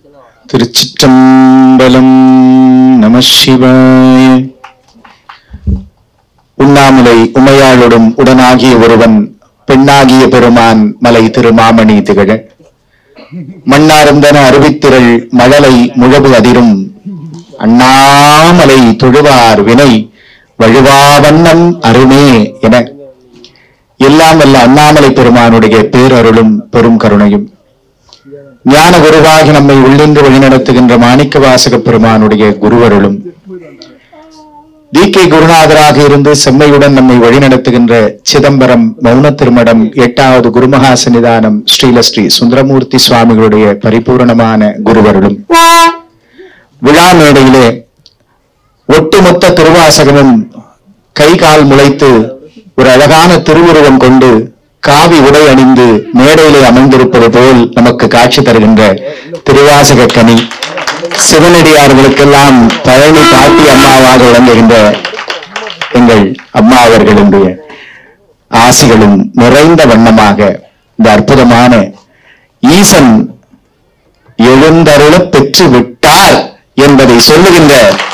திருச்சிற்றம்பலம் நம சிவாய உண்ணாமலை உமையாளுடன் உடனாகிய ஒருவன் பெண்ணாகிய பெருமான் மலை திருமாமணி திகழ மண்ணார்ந்தன அருவித்திரள் மழலை முழவு அதிரும் அண்ணாமலை தொழுவார் வினை வழுவாவண்ணம் அருமே என எல்லாம் வல்ல அண்ணாமலை பெருமானுடைய பேரருளும் பெரும் கருணையும் ஞான குருவாகி நம்மை உள்ளின்று வழிநடத்துகின்ற மாணிக்க வாசக பெருமானுடைய குருவருளும் டி கே குருநாதராக இருந்து செம்மையுடன் நம்மை வழிநடத்துகின்ற சிதம்பரம் மௌன திருமடம் எட்டாவது குருமகா சன்னிதானம் ஸ்ரீலஸ்ரீ சுந்தரமூர்த்தி சுவாமிகளுடைய பரிபூரணமான குருவருளும் விழா மேடையிலே ஒட்டுமொத்த திருவாசகமும் கை கால் முளைத்து ஒரு அழகான திருவுருவம் கொண்டு காவி உடை அணிந்து மேடையிலே அமர்ந்திருப்பது போல் நமக்கு காட்சி தருகின்ற திருவாசக கனி சிவனடியார்களுக்கெல்லாம் பழனி பாட்டி அம்மாவாக விளங்குகின்ற எங்கள் அம்மா அவர்களுடைய ஆசிகளும் நிறைந்த வண்ணமாக இந்த அற்புதமான ஈசன் எழுந்தருளப் பெற்று விட்டார் என்பதை சொல்லுகின்ற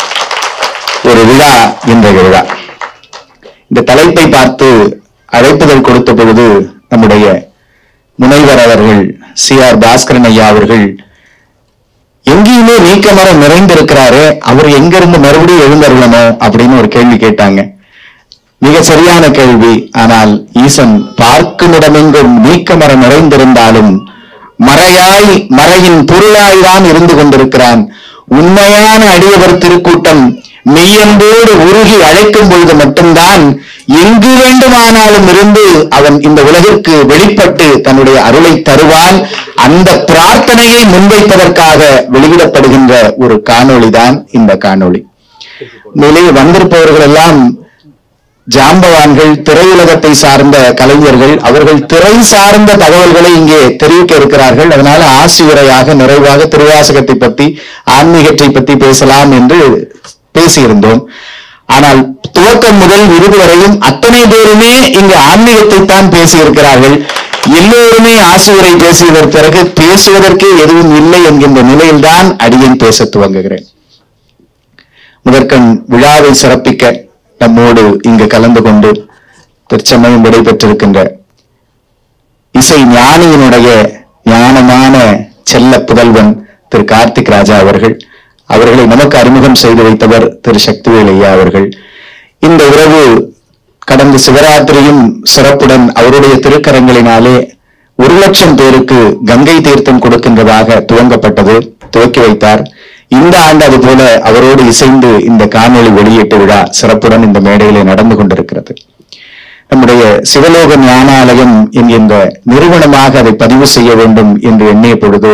ஒரு விழா இன்றைய விழா இந்த தலைப்பை பார்த்து அழைப்புதல் கொடுத்த பொழுது நம்முடைய முனைவர் அவர்கள் சி ஆர் பாஸ்கரன் ஐயா அவர்கள் எங்கேயுமே நீக்கமர நிறைந்திருக்கிறாரு அவர் எங்கிருந்து மறுபடியும் எழுந்தருளணும் அப்படின்னு ஒரு கேள்வி கேட்டாங்க மிக சரியான கேள்வி ஆனால் ஈசன் பார்க்குமிடமெங்கும் நீக்கமர நிறைந்திருந்தாலும் மறையாய் மறையின் பொருளாய்தான் இருந்து கொண்டிருக்கிறான் உண்மையான அடியவர் திருக்கூட்டம் மெய்யன்போடு உருகி அழைக்கும் பொழுது மட்டும்தான் எங்கு வேண்டுமானாலும் இருந்து அவன் இந்த உலகிற்கு வெளிப்பட்டு தன்னுடைய அருளை தருவான் அந்த பிரார்த்தனையை முன்வைப்பதற்காக வெளியிடப்படுகின்ற ஒரு காணொளிதான் இந்த காணொளி நிலையை வந்திருப்பவர்கள் எல்லாம் ஜாம்பவான்கள் திரையுலகத்தை சார்ந்த கலைஞர்கள் அவர்கள் திரை சார்ந்த தகவல்களை இங்கே தெரிவிக்க இருக்கிறார்கள் அதனால ஆசிரியரையாக நிறைவாக திருவாசகத்தை பத்தி ஆன்மீகத்தை பத்தி பேசலாம் என்று பேசியிருந்தோம் ஆனால் துவக்கம் முதல் இறுதி வரையும் அத்தனை பேருமே இங்கு ஆன்மீகத்தை தான் பேசியிருக்கிறார்கள் எல்லோருமே ஆசிரியரை பேசியதற்கு பிறகு பேசுவதற்கே எதுவும் இல்லை என்கின்ற நிலையில்தான் அடியேன் பேச துவங்குகிறேன் முதற்கண் விழாவை சிறப்பிக்க நம்மோடு இங்கு கலந்து கொண்டு தற்சமயம் விடைபெற்றிருக்கின்ற இசை ஞானியினுடைய ஞானமான செல்ல புதல்வன் திரு கார்த்திக் ராஜா அவர்கள் அவர்களை நமக்கு அறிமுகம் செய்து வைத்தவர் திரு சக்திவேல் ஐயா அவர்கள் இந்த உறவு கடந்த சிவராத்திரியும் சிறப்புடன் அவருடைய திருக்கரங்களினாலே ஒரு லட்சம் பேருக்கு கங்கை தீர்த்தம் கொடுக்கின்றதாக துவங்கப்பட்டது துவக்கி வைத்தார் இந்த ஆண்டு அது போல அவரோடு இசைந்து இந்த காணொளி வெளியீட்டு விழா சிறப்புடன் இந்த மேடையிலே நடந்து கொண்டிருக்கிறது நம்முடைய சிவலோக ஞானாலயம் என்கின்ற நிறுவனமாக அதை பதிவு செய்ய வேண்டும் என்று எண்ணிய பொழுது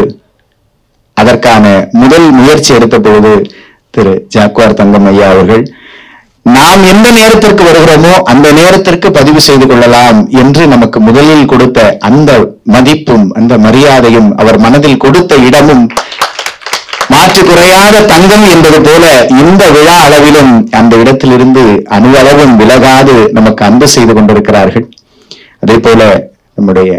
அதற்கான முதல் முயற்சி எடுத்த பொழுது திரு ஜாக்குவார் தங்கம் ஐயா அவர்கள் நாம் எந்த நேரத்திற்கு வருகிறோமோ அந்த நேரத்திற்கு பதிவு செய்து கொள்ளலாம் என்று நமக்கு முதலில் கொடுத்த அந்த மதிப்பும் அந்த மரியாதையும் அவர் மனதில் கொடுத்த இடமும் மாற்று குறையாத தங்கம் என்பது போல இந்த விழா அளவிலும் அந்த இடத்திலிருந்து அணுவளவும் விலகாது நமக்கு அன்பு செய்து கொண்டிருக்கிறார்கள் அதே போல நம்முடைய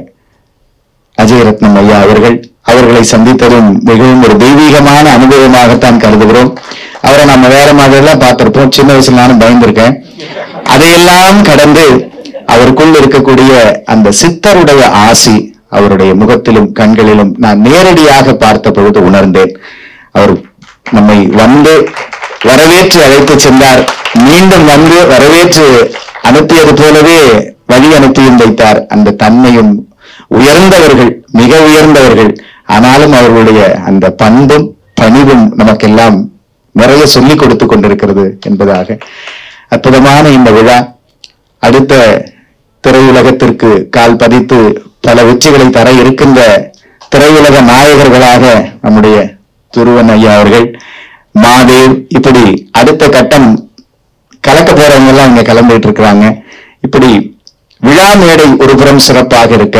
அஜயரத்னம் ஐயா அவர்கள் அவர்களை சந்தித்ததும் மிகவும் ஒரு தெய்வீகமான அனுபவமாகத்தான் கருதுகிறோம் அவரை நம்ம வேற மாதிரி எல்லாம் பார்த்திருப்போம் சின்ன வயசுல நானும் பயந்திருக்கேன் அதையெல்லாம் கடந்து அவருக்குள் இருக்கக்கூடிய அந்த சித்தருடைய ஆசி அவருடைய முகத்திலும் கண்களிலும் நான் நேரடியாக பார்த்த பொழுது உணர்ந்தேன் அவர் நம்மை வந்து வரவேற்று அழைத்து சென்றார் மீண்டும் வந்து வரவேற்று அனுப்பியது போலவே வழி அனுப்பியும் வைத்தார் அந்த தன்மையும் உயர்ந்தவர்கள் மிக உயர்ந்தவர்கள் ஆனாலும் அவர்களுடைய அந்த பண்பும் பணிவும் நமக்கெல்லாம் நிறைய சொல்லிக் கொடுத்து கொண்டிருக்கிறது என்பதாக அற்புதமான இந்த விழா அடுத்த திரையுலகத்திற்கு கால் பதித்து பல வெற்றிகளை தர இருக்கின்ற திரையுலக நாயகர்களாக நம்முடைய துருவன் ஐயா அவர்கள் மாதேவ் இப்படி அடுத்த கட்டம் கலக்க போறவங்க எல்லாம் இங்க கலந்துட்டு இருக்கிறாங்க இப்படி விழா மேடை ஒரு புறம் சிறப்பாக இருக்க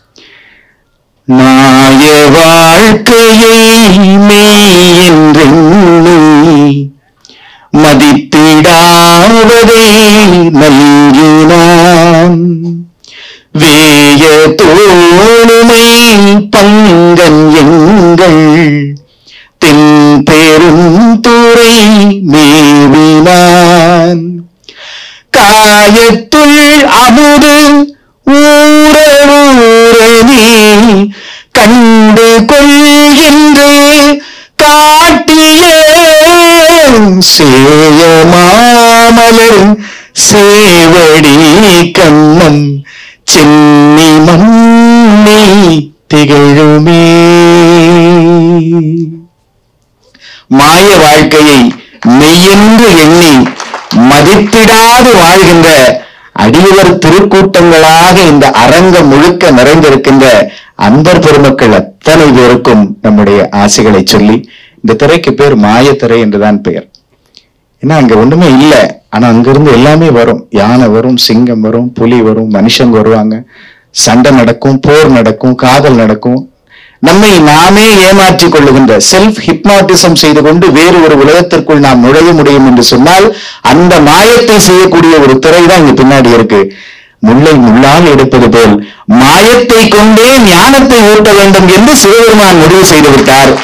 நாய வாழ்க்கையை மெய் என்றெண்ணி மதிப்பிடாவதே நல்கினான் வேய தோளுமை பங்கன் எங்கள் பெருந்துரை மேவினான் காயத்துள் அமுது ஊர ஊரணி கண்டு கொள்கின்று காட்டிய சேயமாமலர் சேவடி கண்ணம் சென்னி மண்ணி திகழுமே மாய வாழ்க்கையை மெய்யென்று எண்ணி மதிப்பிடாது வாழ்கின்ற அடியவர் திருக்கூட்டங்களாக இந்த அரங்கம் முழுக்க நிறைந்திருக்கின்ற அன்பர் பெருமக்கள் அத்தனை பேருக்கும் நம்முடைய ஆசைகளை சொல்லி இந்த திரைக்கு பேர் மாயத்திரை என்றுதான் பெயர் ஏன்னா அங்க ஒண்ணுமே இல்ல ஆனா அங்கிருந்து எல்லாமே வரும் யானை வரும் சிங்கம் வரும் புலி வரும் மனுஷங்க வருவாங்க சண்டை நடக்கும் போர் நடக்கும் காதல் நடக்கும் நம்மை நாமே ஏமாற்றிக் கொள்ளுகின்ற செல்ஃப் ஹிப்னாட்டிசம் செய்து கொண்டு வேறு ஒரு உலகத்திற்குள் நாம் நுழைய முடியும் என்று சொன்னால் அந்த மாயத்தை செய்யக்கூடிய ஒரு திரை தான் இங்க பின்னாடி இருக்கு முல்லை முள்ளால் எடுப்பது போல் மாயத்தை கொண்டே ஞானத்தை ஊட்ட வேண்டும் என்று சிவபெருமான் முடிவு செய்து விட்டார்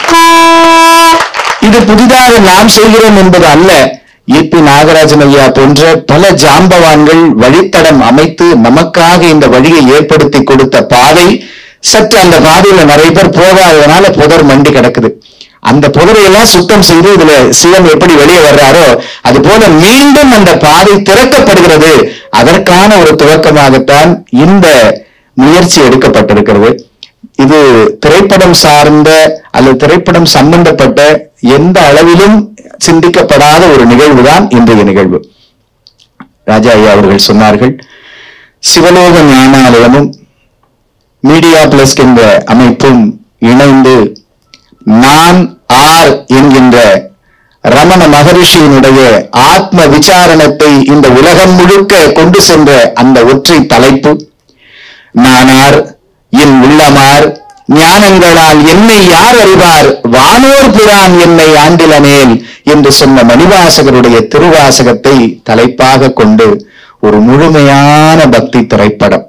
இது புதிதாக நாம் செய்கிறோம் என்பது அல்ல ஏபி நாகராஜன் ஐயா போன்ற பல ஜாம்பவான்கள் வழித்தடம் அமைத்து நமக்காக இந்த வழியை ஏற்படுத்தி கொடுத்த பாதை சற்று அந்த பாதையில நிறைய பேர் போகாததுனால புதர் மண்டி கிடக்குது அந்த புதரையெல்லாம் சுத்தம் செய்து இதுல சிவன் எப்படி வெளியே வர்றாரோ அது போல மீண்டும் அந்த பாதை திறக்கப்படுகிறது அதற்கான ஒரு துவக்கமாகத்தான் இந்த முயற்சி எடுக்கப்பட்டிருக்கிறது இது திரைப்படம் சார்ந்த அல்லது திரைப்படம் சம்பந்தப்பட்ட எந்த அளவிலும் சிந்திக்கப்படாத ஒரு நிகழ்வுதான் இன்றைய நிகழ்வு ராஜா ஐயா அவர்கள் சொன்னார்கள் சிவலோக ஞானாலயமும் மீடியா பிளஸ் என்ற அமைப்பும் இணைந்து நான் ஆர் என்கின்ற ரமண மகரிஷியினுடைய ஆத்ம விசாரணத்தை இந்த உலகம் முழுக்க கொண்டு சென்ற அந்த ஒற்றை தலைப்பு நானார் என் உள்ளமார் ஞானங்களால் என்னை யார் அறிவார் வானோர் புரான் என்னை ஆண்டிலனேல் என்று சொன்ன மணிவாசகருடைய திருவாசகத்தை தலைப்பாக கொண்டு ஒரு முழுமையான பக்தி திரைப்படம்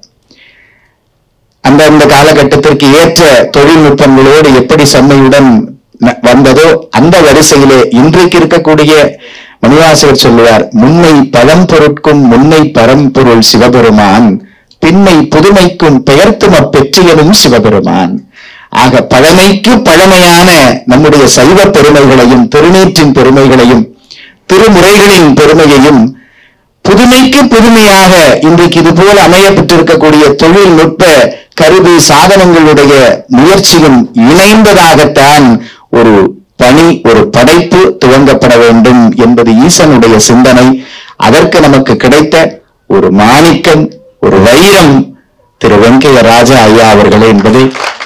அந்த அந்த காலகட்டத்திற்கு ஏற்ற தொழில்நுட்பங்களோடு எப்படி செம்மையுடன் ந- வந்ததோ அந்த வரிசையிலே இன்றைக்கு இருக்கக்கூடிய மணிவாசகர் சொல்லுவார் முன்னை பழம்பொருட்கும் முன்னை பரம்பொருள் சிவபெருமான் பின்னை புதுமைக்கும் பெயர்த்தும பெற்றியனும் சிவபெருமான் ஆக பழமைக்கு பழமையான நம்முடைய சைவ பெருமைகளையும் திருநீற்றின் பெருமைகளையும் திருமுறைகளின் பெருமையையும் புதுமைக்கு புதுமையாக இன்றைக்கு இது போல அமையப்பட்டிருக்கக்கூடிய தொழில்நுட்ப கருவி சாதனங்களுடைய முயற்சியும் இணைந்ததாகத்தான் ஒரு பணி ஒரு படைப்பு துவங்கப்பட வேண்டும் என்பது ஈசனுடைய சிந்தனை அதற்கு நமக்கு கிடைத்த ஒரு மாணிக்கம் ஒரு வைரம் திரு வெங்கைய ராஜா ஐயா அவர்களே என்பதை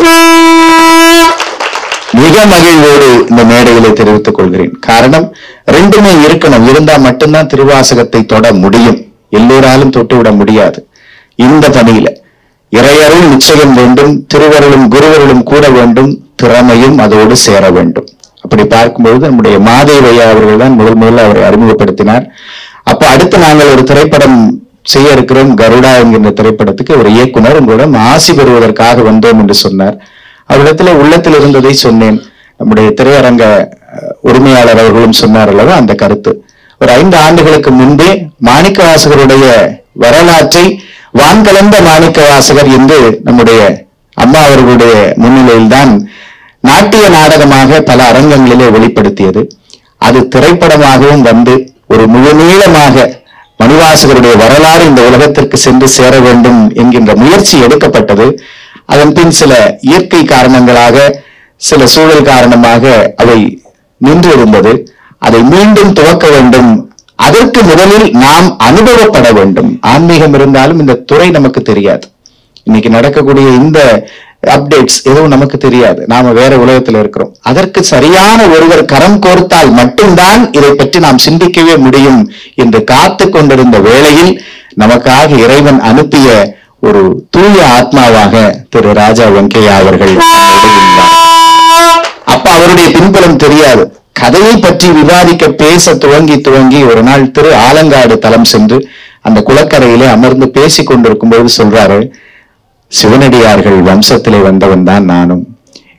மிக மகிழ்வோடு இந்த மேடையிலே தெரிவித்துக் கொள்கிறேன் காரணம் ரெண்டுமே இருக்கணும் இருந்தா மட்டும்தான் திருவாசகத்தை தொட முடியும் எல்லோராலும் தொட்டுவிட முடியாது இந்த பணியில இறையருள் நிச்சயம் வேண்டும் திருவருளும் குருவருளும் கூட வேண்டும் திறமையும் அதோடு சேர வேண்டும் அப்படி பார்க்கும்பொழுது நம்முடைய மாதேவையா அவர்கள் தான் முதல் முதல்ல அவரை அறிமுகப்படுத்தினார் அப்ப அடுத்து நாங்கள் ஒரு திரைப்படம் செய்ய இருக்கிறோம் கருடா என்கின்ற திரைப்படத்துக்கு ஒரு இயக்குனர் உங்களிடம் ஆசி பெறுவதற்காக வந்தோம் என்று சொன்னார் அவரிடத்துல உள்ளத்தில் இருந்ததை சொன்னேன் நம்முடைய திரையரங்க அஹ், உரிமையாளர் அவர்களும் சொன்னார் அல்லவா அந்த கருத்து ஒரு ஐந்து ஆண்டுகளுக்கு முன்பே மாணிக்கவாசகருடைய வரலாற்றை வான்கலந்த மாணிக்கவாசகர் என்று நம்முடைய அம்மா அவர்களுடைய முன்னிலையில்தான் நாட்டிய நாடகமாக பல அரங்கங்களிலே வெளிப்படுத்தியது அது திரைப்படமாகவும் வந்து ஒரு முழுநீளமாக மணிவாசகருடைய வரலாறு இந்த உலகத்திற்கு சென்று சேர வேண்டும் என்கின்ற முயற்சி எடுக்கப்பட்டது அதன் பின் சில இயற்கை காரணங்களாக சில சூழல் காரணமாக அவை நின்றிருந்தது அதை மீண்டும் துவக்க வேண்டும் அதற்கு முதலில் நாம் அனுபவப்பட வேண்டும் ஆன்மீகம் இருந்தாலும் இந்த துறை நமக்கு தெரியாது இன்னைக்கு நடக்கக்கூடிய இந்த அப்டேட்ஸ் எதுவும் நமக்கு தெரியாது நாம வேற உலகத்துல இருக்கிறோம் அதற்கு சரியான ஒருவர் கரம் கோர்த்தால் மட்டும்தான் இதை பற்றி நாம் சிந்திக்கவே முடியும் என்று காத்து கொண்டிருந்த வேளையில் நமக்காக இறைவன் அனுப்பிய ஒரு தூய ஆத்மாவாக திரு ராஜா வெங்கையா அவர்கள் நம்மோடு இருந்தார். அப்ப அவருடைய பின்புலம் தெரியாது கதையை பற்றி விவாதிக்க பேச துவங்கி துவங்கி ஒரு நாள் திரு ஆலங்காடு தலம் சென்று அந்த குளக்கரையிலே அமர்ந்து பேசிக் கொண்டிருக்கும் பொழுது சொல்றாரு சிவனடியார்கள் வம்சத்திலே வந்தவன் தான் நானும்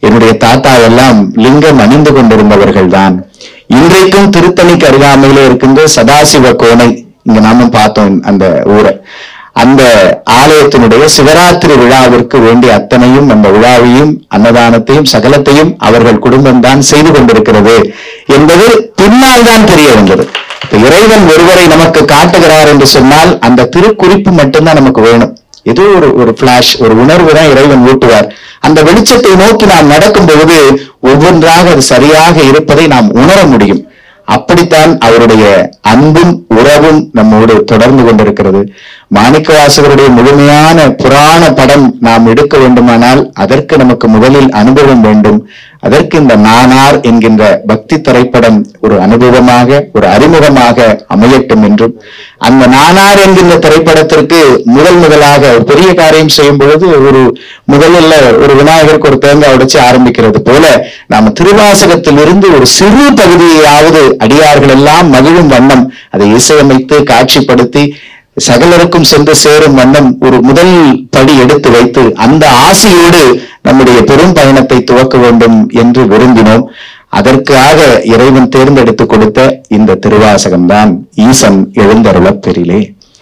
என்னுடைய தாத்தா எல்லாம் லிங்கம் அணிந்து கொண்டிருந்தவர்கள் தான் இன்றைக்கும் திருத்தணிக்கு அருகாமையிலே இருக்கின்ற சதாசிவ கோணை இங்க நாம பார்த்தோம் அந்த ஊரை அந்த ஆலயத்தினுடைய சிவராத்திரி விழாவிற்கு வேண்டிய அத்தனையும் அந்த விழாவையும் அன்னதானத்தையும் சகலத்தையும் அவர்கள் குடும்பம்தான் செய்து கொண்டிருக்கிறது என்பது பின்னால் தான் தெரிய வந்தது இப்ப இறைவன் ஒருவரை நமக்கு காட்டுகிறார் என்று சொன்னால் அந்த திருக்குறிப்பு மட்டும்தான் நமக்கு வேணும் ஏதோ ஒரு ஒரு பிளாஷ் ஒரு உணர்வு தான் இறைவன் ஊட்டுவார் அந்த வெளிச்சத்தை நோக்கி நாம் நடக்கும் பொழுது ஒவ்வொன்றாக அது சரியாக இருப்பதை நாம் உணர முடியும் அப்படித்தான் அவருடைய அன்பும் உறவும் நம்மோடு தொடர்ந்து கொண்டிருக்கிறது மாணிக்கவாசகருடைய முழுமையான புராண படம் நாம் எடுக்க வேண்டுமானால் அதற்கு நமக்கு முதலில் அனுபவம் வேண்டும் அதற்கு இந்த நானார் என்கின்ற பக்தி திரைப்படம் ஒரு அனுபவமாக ஒரு அறிமுகமாக அமையட்டும் என்றும் அந்த நானார் என்கின்ற திரைப்படத்திற்கு முதல் முதலாக ஒரு பெரிய காரியம் செய்யும் பொழுது ஒரு முதலில் ஒரு விநாயகருக்கு ஒரு தேங்காய் உடைச்சு ஆரம்பிக்கிறது போல நாம திருவாசகத்திலிருந்து ஒரு சிறு பகுதியாவது அடியார்கள் எல்லாம் மகிழும் வண்ணம் அதை இசையமைத்து காட்சிப்படுத்தி சகலருக்கும் சென்று சேரும் வண்ணம் ஒரு முதல் படி எடுத்து வைத்து அந்த ஆசையோடு நம்முடைய பெரும் பயணத்தை துவக்க வேண்டும் என்று விரும்பினோம் அதற்காக இறைவன் தேர்ந்தெடுத்து கொடுத்த இந்த திருவாசகம்தான் ஈசன் எழுந்தருளப் பெரிலே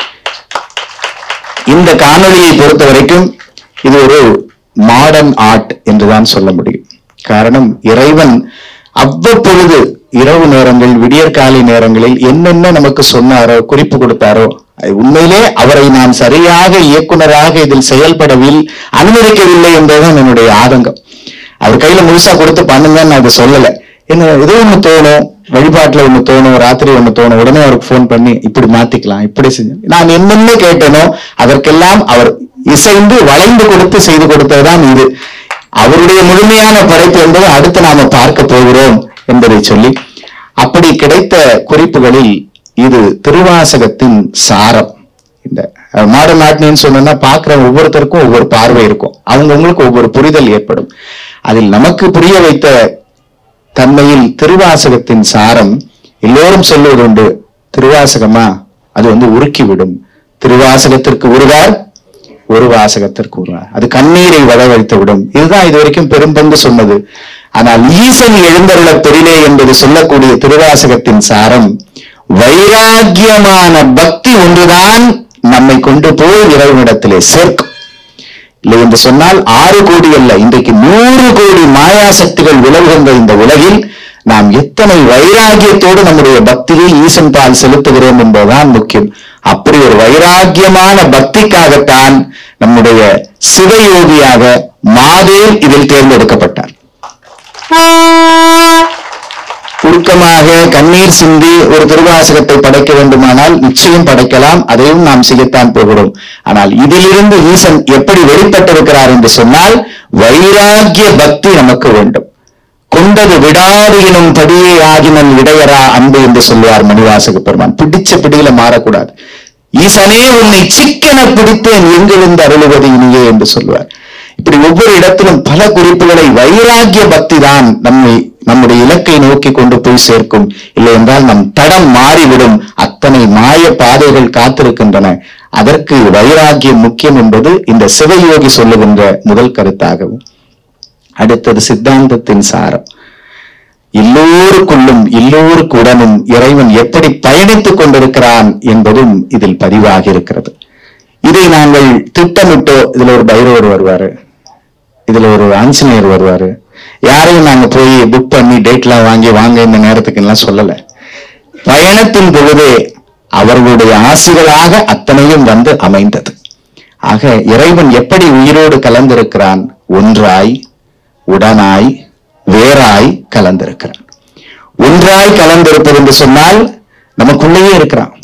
இந்த காணொளியை பொறுத்த வரைக்கும் இது ஒரு மாடர்ன் ஆர்ட் என்றுதான் சொல்ல முடியும் காரணம் இறைவன் அவ்வப்பொழுது இரவு நேரங்கள் விடியற்காலை நேரங்களில் என்னென்ன நமக்கு சொன்னாரோ குறிப்பு கொடுத்தாரோ அது உண்மையிலே அவரை நான் சரியாக இயக்குனராக இதில் செயல்படவில் அனுமதிக்கவில்லை என்பதுதான் என்னுடைய ஆதங்கம் அவர் கையில முழுசா கொடுத்து பண்ணுங்கன்னு நான் அதை சொல்லல என்ன ஏதோ ஒண்ணு தோணும் வழிபாட்டுல ஒண்ணு தோணும் ராத்திரி ஒண்ணு தோணும் உடனே அவருக்கு ஃபோன் பண்ணி இப்படி மாத்திக்கலாம் இப்படி செஞ்சு நான் என்னென்ன கேட்டேனோ அதற்கெல்லாம் அவர் இசைந்து வளைந்து கொடுத்து செய்து கொடுத்ததுதான் இது அவருடைய முழுமையான படைப்பு என்பதை அடுத்து நாம பார்க்க போகிறோம் என்பதை சொல்லி அப்படி கிடைத்த குறிப்புகளில் இது திருவாசகத்தின் சாரம் இந்த மாடர்ன் ஆர்ட்னு சொன்னா பார்க்கிற ஒவ்வொருத்தருக்கும் ஒவ்வொரு பார்வை இருக்கும் அவங்கவுங்களுக்கு ஒவ்வொரு புரிதல் ஏற்படும் அதில் நமக்கு புரிய வைத்த தன்மையில் திருவாசகத்தின் சாரம் எல்லோரும் சொல்லுவது உண்டு திருவாசகமா அது வந்து உருக்கி விடும் திருவாசகத்திற்கு உருவார் ஒரு வாசகத்திற்கு உருவார் அது கண்ணீரை வளவழித்து விடும் இதுதான் இது வரைக்கும் பெரும்பங்கு சொன்னது ஆனால் ஈசன் எழுந்தருள பெரிலே என்பது சொல்லக்கூடிய திருவாசகத்தின் சாரம் வைராக்கியமான பக்தி ஒன்றுதான் நம்மை கொண்டு போய் இறைவனிடத்திலே சேர்க்கும் இல்லை என்று சொன்னால் ஆறு கோடி அல்ல இன்றைக்கு நூறு கோடி மாயா சக்திகள் விலகுகின்ற இந்த உலகில் நாம் எத்தனை வைராகியத்தோடு நம்முடைய பக்தியை ஈசன் பால் செலுத்துகிறோம் என்பதுதான் முக்கியம் அப்படி ஒரு வைராக்கியமான பக்திக்காகத்தான் நம்முடைய சிவயோகியாக மாதேவ் இதில் தேர்ந்தெடுக்கப்பட்டார் சுருக்கமாக கண்ணீர் சிந்தி ஒரு திருவாசகத்தை படைக்க வேண்டுமானால் நிச்சயம் படைக்கலாம் அதையும் நாம் செய்யத்தான் போகிறோம் ஆனால் இதிலிருந்து ஈசன் எப்படி வெளிப்பட்டிருக்கிறார் என்று சொன்னால் வைராகிய பக்தி நமக்கு வேண்டும் கொண்டது விடாது எனும் படியே ஆகினன் இடையரா அன்பு என்று சொல்லுவார் மணிவாசக பெருமான் பிடிச்ச பிடியில மாறக்கூடாது ஈசனே உன்னை சிக்கென பிடித்தேன் எங்கிருந்து அருளுவது இனியே என்று சொல்லுவார் இப்படி ஒவ்வொரு இடத்திலும் பல குறிப்புகளை வைராகிய பக்தி தான் நம்மை நம்முடைய இலக்கை நோக்கி கொண்டு போய் சேர்க்கும் இல்லை என்றால் நம் தடம் மாறிவிடும் அத்தனை மாய பாதைகள் காத்திருக்கின்றன அதற்கு வைராகியம் முக்கியம் என்பது இந்த சிவயோகி சொல்லுகின்ற முதல் கருத்தாகவும் அடுத்தது சித்தாந்தத்தின் சாரம் எல்லோருக்குள்ளும் எல்லோருக்குடனும் இறைவன் எப்படி பயணித்துக் கொண்டிருக்கிறான் என்பதும் இதில் பதிவாகி இருக்கிறது இதை நாங்கள் திட்டமிட்டோ இதுல ஒரு பைரவர் வருவாரு இதுல ஒரு ஆஞ்சநேயர் வருவாரு யாரையும் நாங்க போய் புக் பண்ணி டேட்லாம் வாங்கி வாங்க இந்த நேரத்துக்கு எல்லாம் சொல்லல பயணத்தின் பொழுதே அவர்களுடைய ஆசிகளாக அத்தனையும் வந்து அமைந்தது ஆக இறைவன் எப்படி உயிரோடு கலந்திருக்கிறான் ஒன்றாய் உடனாய் வேறாய் கலந்திருக்கிறான் ஒன்றாய் கலந்திருப்பது என்று சொன்னால் நமக்குள்ளேயே இருக்கிறான்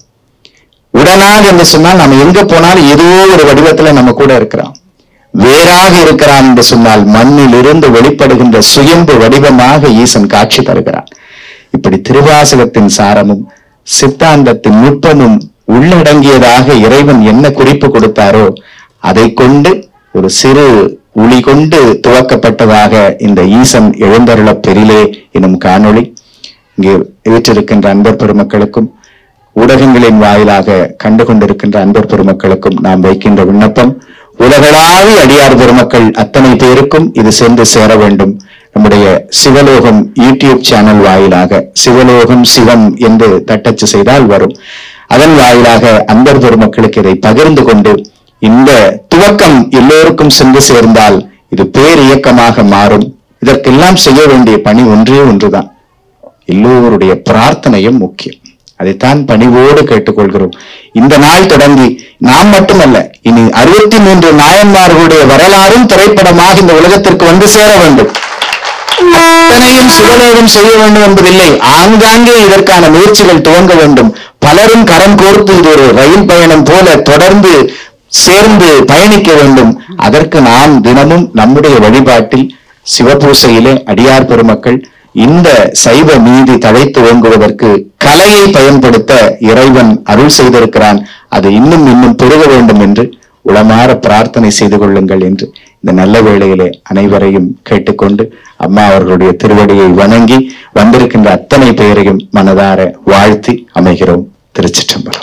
உடனாக என்று சொன்னால் நம்ம எங்க போனாலும் ஏதோ ஒரு வடிவத்துல நம்ம கூட இருக்கிறான் வேறாக இருக்கிறான் என்று சொன்னால் மண்ணில் இருந்து வெளிப்படுகின்ற சுயம்பு வடிவமாக ஈசன் காட்சி தருகிறான் இப்படி திருவாசகத்தின் சாரமும் சித்தாந்தத்தின் நுட்பமும் உள்ளடங்கியதாக இறைவன் என்ன குறிப்பு கொடுத்தாரோ அதை கொண்டு ஒரு சிறு ஒளி கொண்டு துவக்கப்பட்டதாக இந்த ஈசன் எழுந்தருள பெரிலே எனும் காணொளி இங்கே வீற்றிருக்கின்ற அன்பர் பெருமக்களுக்கும் ஊடகங்களின் வாயிலாக கண்டு கொண்டிருக்கின்ற அன்பர் பெருமக்களுக்கும் நாம் வைக்கின்ற விண்ணப்பம் உலகளாவிய அடியார் பெருமக்கள் அத்தனை பேருக்கும் இது சென்று சேர வேண்டும் நம்முடைய சிவலோகம் யூடியூப் சேனல் வாயிலாக சிவலோகம் சிவம் என்று தட்டச்சு செய்தால் வரும் அதன் வாயிலாக அன்பர் பெருமக்களுக்கு இதை பகிர்ந்து கொண்டு இந்த துவக்கம் எல்லோருக்கும் சென்று சேர்ந்தால் இது பேர் இயக்கமாக மாறும் இதற்கெல்லாம் செய்ய வேண்டிய பணி ஒன்றே ஒன்றுதான் எல்லோருடைய பிரார்த்தனையும் முக்கியம் அதைத்தான் பணிவோடு கேட்டுக்கொள்கிறோம் இந்த நாள் தொடங்கி நாம் மட்டுமல்ல இனி அறுபத்தி மூன்று நாயன்மார்களுடைய வரலாறும் திரைப்படமாக இந்த உலகத்திற்கு வந்து சேர வேண்டும் அத்தனையும் சிவலோகம் செய்ய வேண்டும் என்பதில்லை ஆங்காங்கே இதற்கான முயற்சிகள் துவங்க வேண்டும் பலரும் கரம் கோர்த்து இது ஒரு ரயில் பயணம் போல தொடர்ந்து சேர்ந்து பயணிக்க வேண்டும் அதற்கு நாம் தினமும் நம்முடைய வழிபாட்டில் சிவபூசையிலே அடியார் பெருமக்கள் இந்த சைவ நீதி தழைத்து ஓங்குவதற்கு கலையை பயன்படுத்த இறைவன் அருள் செய்திருக்கிறான் அது இன்னும் இன்னும் பெருக வேண்டும் என்று உளமாற பிரார்த்தனை செய்து கொள்ளுங்கள் என்று இந்த நல்ல வேளையிலே அனைவரையும் கேட்டுக்கொண்டு அம்மா அவர்களுடைய திருவடியை வணங்கி வந்திருக்கின்ற அத்தனை பேரையும் மனதார வாழ்த்தி அமைகிறோம் திருச்சிற்றம்பலம்